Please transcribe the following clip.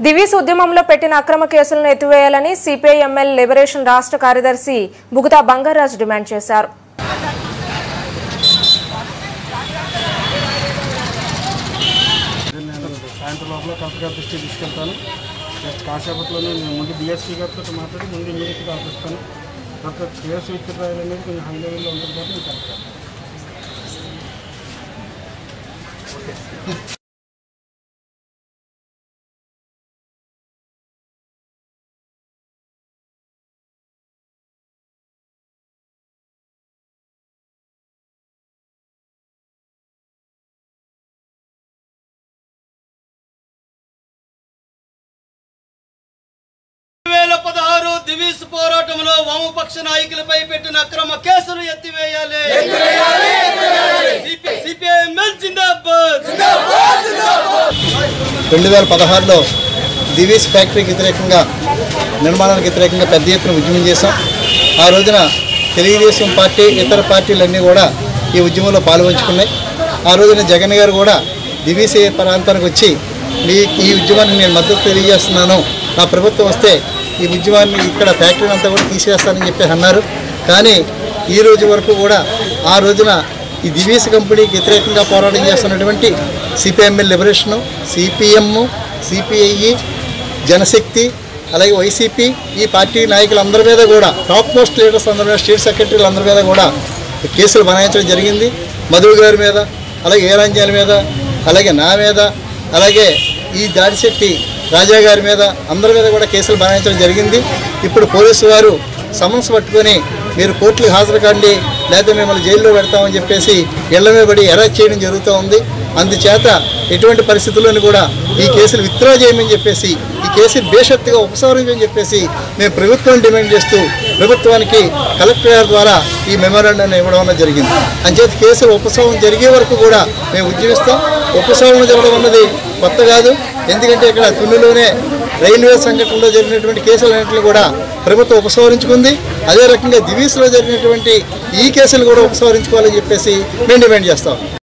దివీస్ ఉద్యమంలో పెట్టిన అక్రమ కేసులను ఎత్తివేయాలని సిపిఐ ఎంఎల్ లిబరేషన్ రాష్ట్ర కార్యదర్శి బుగతా బంగారాజ్ డిమాండ్ చేశారు నేను సాయంత్రం లోపల కలెక్టర్ గారి దృష్టికి తీసుకెళ్తాను జస్ట్ కాసేపట్లోనే నేను ముందు డిఎస్పీ గారితో మాట్లాడి ముందు ఇమీడియట్గా ఆపిస్తాను నాకు కేసు విత్డ్రాయల్ అనేది కొంచెం హై లెవెల్లో ఉంటుంది కాబట్టి నేను కలుపుతాను వేల పదహారు దివీస్ పోరాటంలో వామపక్ష నాయకులపై పెట్టిన అక్రమ కేసులు ఎత్తివేయాలి సిపిఐఎంఎల్ జిందాబాద్ రెండు వేల పదహారులో దివీస్ ఫ్యాక్టరీకి వ్యతిరేకంగా నిర్మాణానికి వ్యతిరేకంగా పెద్ద ఎత్తున ఉద్యమం చేశాం ఆ రోజున తెలుగుదేశం పార్టీ ఇతర పార్టీలన్నీ కూడా ఈ ఉద్యమంలో పాల్పంచుకున్నాయి ఆ రోజున జగన్ గారు కూడా దివీస్ ప్రాంతానికి వచ్చి మీ ఈ ఉద్యమానికి నేను మద్దతు తెలియజేస్తున్నాను నా ప్రభుత్వం వస్తే ఈ ఉద్యమాన్ని ఇక్కడ ఫ్యాక్టరీని అంతా కూడా తీసేస్తానని చెప్పి అన్నారు కానీ ఈ రోజు వరకు కూడా ఆ రోజున ఈ దివీస్ కంపెనీకి వ్యతిరేకంగా పోరాటం చేస్తున్నటువంటి CPML liberation CPM CPIE Janashakti అలాగే వైసీపీ ఈ పార్టీ నాయకులందరి మీద కూడా టాప్ మోస్ట్ లీడర్స్ అందరి మీద స్టేట్ సెక్రటరీలు అందరి మీద కూడా కేసులు బనాయించడం జరిగింది మధు గారి మీద అలాగే ఏరాంజాల మీద అలాగే నా మీద అలాగే ఈ దాడిశెట్టి రాజా గారి మీద అందరి మీద కూడా కేసులు బనాయించడం జరిగింది ఇప్పుడు పోలీసు వారు సమన్స్ పట్టుకొని మీరు కోర్టుకి హాజరు కండి లేకపోతే మిమ్మల్ని జైల్లో పెడతామని చెప్పేసి ఇళ్ల మీద పడి అరెస్ట్ చేయడం జరుగుతూ ఉంది అందుచేత ఎటువంటి పరిస్థితుల్లోనూ కూడా ఈ కేసులు విత్డ్రా చేయమని చెప్పేసి ఈ కేసులు బేషత్తుగా ఉపసంహరించమని చెప్పేసి మేము ప్రభుత్వం డిమాండ్ చేస్తూ ప్రభుత్వానికి కలెక్టర్ గారి ద్వారా ఈ మెమోరాండాన్ని ఇవ్వడం అన్నది జరిగింది అంచేత కేసులు ఉపసంహరణ జరిగే వరకు కూడా మేము ఉద్యమిస్తాం ఉపసంహరణ జరగడం అన్నది కొత్త కాదు ఎందుకంటే ఇక్కడ తున్నులోనే రైల్వే సంఘటనలో జరిగినటువంటి కేసులన్నింటినీ కూడా ప్రభుత్వం ఉపసంహరించుకుంది అదే రకంగా దివీస్లో జరిగినటువంటి ఈ కేసులు కూడా ఉపసంహరించుకోవాలని చెప్పేసి మేము డిమాండ్ చేస్తాం